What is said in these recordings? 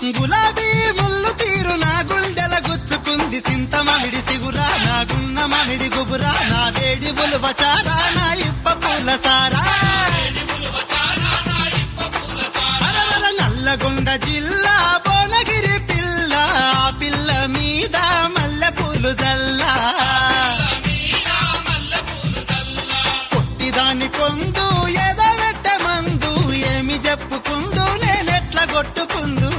గులాబీ ముళ్ళు తీరు నా గుండెల గుచ్చుకుంది సింతమమిడి సిగురా నా గున్న మమిడి గుబురా నా వేడి బులువ చారా నా ఇప్ప పూల సారా అలవల నల్లగొండ జిల్లా భువనగిరి పిల్ల ఆ పిల్ల మీద మల్లె పూలు జల్లా పొట్టిదాని పొందు ఎదవెట్ట మందు ఏమి చెప్పుకుందు నేనెట్ల కొట్టుకుందు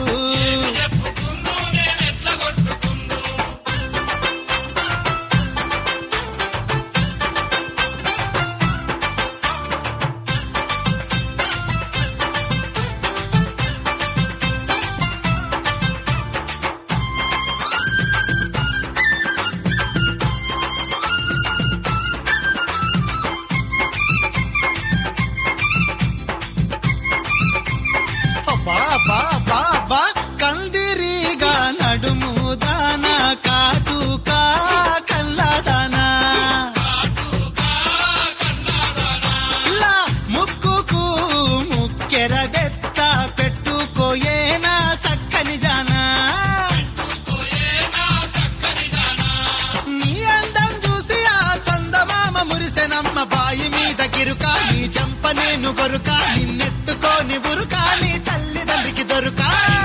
అబ్బా అబ్బా అబ్బా అబ్బా కందిరీగా నడుము దానా కాటుకా కల్లాదానా ఇలా ముక్కుకు ముక్కెరదెత్త పెట్టుకోయేనా సక్కని జానా నీ అందం చూసి ఆ సందమామ మురిసెనమ్మ బాయి మీద గిరుక నీ చంప నేను గొరుక నిన్నెత్తుకోని బురుక నీ తల్లిదండ్రికి దొరుక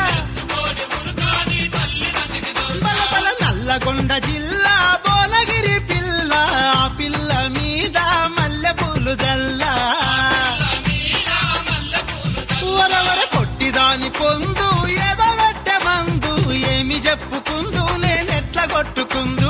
బలబల నల్లగొండ జిల్లా భువనగిరి పిల్ల ఆ పిల్ల మీద మల్లె పూలు జల్లా వరవర పొట్టిదాని పొందు ఎదవెట్టె మందు ఏమి చెప్పుకుందు నేనెట్ల కొట్టుకుందు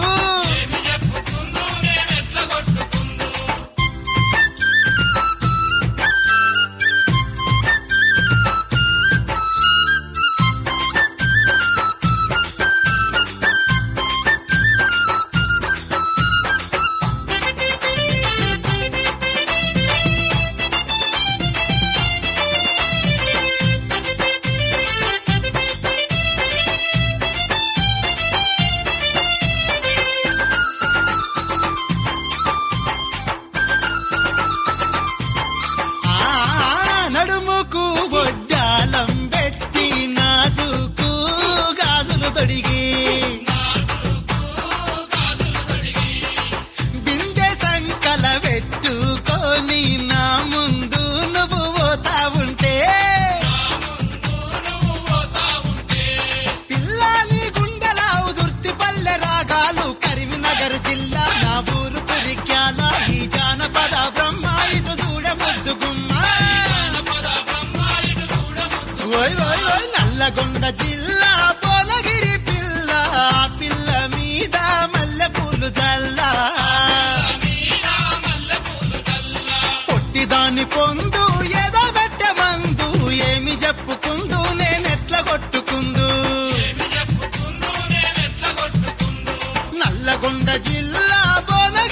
ఆ నడుముకు బొడ్డాలం పెట్టి నాజుకు గాజులు తొడిగి బిందె సంకల పెట్టుకొని నా ముందు నువ్వు పోతా ఉంటే పిల్లాని గుండెలావు దుర్తి పల్లె రాగాలు కరీంనగర్ జిల్లా నా ఊరు పురిక్యాల ఈ జానపద బ్రహ్మ ఇటు చూడ ముద్దు గుమ్మ ఓయ్ ఓయ్ ఓయ్ నల్లగొండ జిల్లా భువనగిరి పిల్ల ఆ పిల్ల మీద మల్లె పూలు జల్లా పొట్టిదాని పొందు ఎదబెట్టె మందు ఏమి చెప్పుకుందు నేనెట్ల కొట్టుకుందు నల్లగొండ జిల్లా బోన